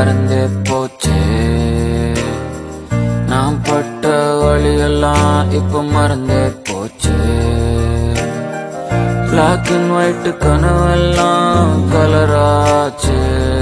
மறந்தே போச்சே நான் பட்ட வழியெல்லாம் இப்ப மறந்தே போச்சே பிளாக் அண்ட் ஒயிட் கனவெல்லாம் கலராச்சு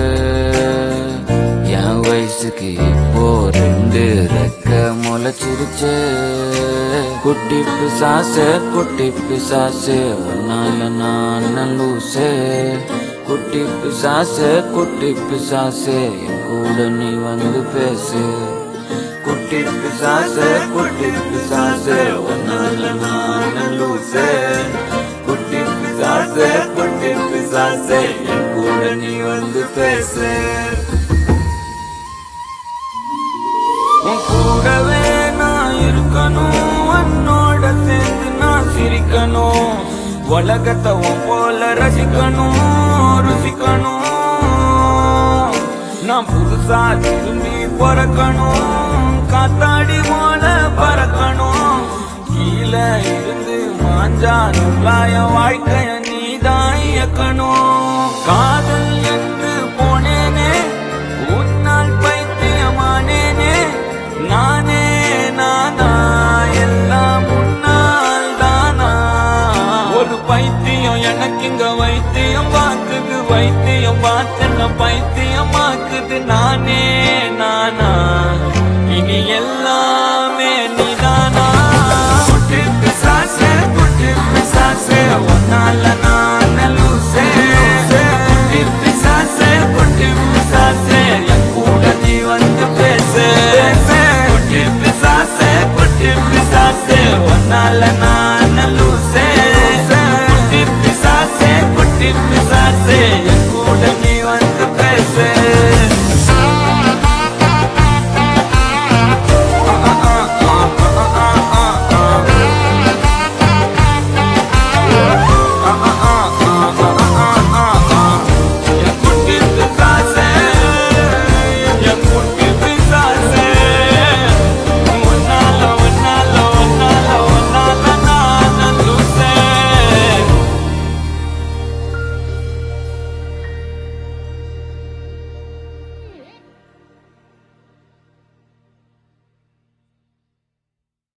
என் வயசுக்கு இப்போ ரெண்டு ரெக்க முளைச்சிருச்சே குட்டி பிசாசே குட்டி பிசாசே உன்னால நான் லூசே குட்டி பிசாசே குட்டி பிசாசே என் கூட நீ வந்து பேசு குட்டி பிசாசே குட்டி பிசாசே உன்னால நான் லூசே குட்டி பிசாசே குட்டி பிசாசே என் கூட நீ வந்து பேசு உன் கூடவே நான் இருக்கணும் உன்னோட சேர்ந்து நான் சிரிக்கணும் உலகத்தை உன் போல ரசிக்கணும் ருசிக்கணும் நான் புதுசா திரும்பி பிறக்கணும் காத்தாடி போல பறக்கணும் கீழே இருந்து மாஞ்சா நுள்ளாய வாழ்க்கைய நீதான் இயக்கணும் காதல் என்று போனேனே உன்னால் பைத்தியமானேனே நானே நானா எல்லாம் முன்னால் தானா ஒரு பைத்தியம் எனக்கு இங்க வைத்தியம் பார்க்குது வைத்தியம் பார்த்தன பைத்தியமாக்குது நானே நானா இனி எல்லாமே நீதானா குட்டி பிசாசே குட்டி பிசாசே உன்னால நான் லூசே குட்டி பிசாசே குட்டி பிசாசே என் கூட நீ வந்து பேசு குட்டி பிசாசே குட்டி பிசாசே உன்னால நான் லூசே குட்டி பிசாசே குட்டி பிசாசே என் கூட நீ வந்து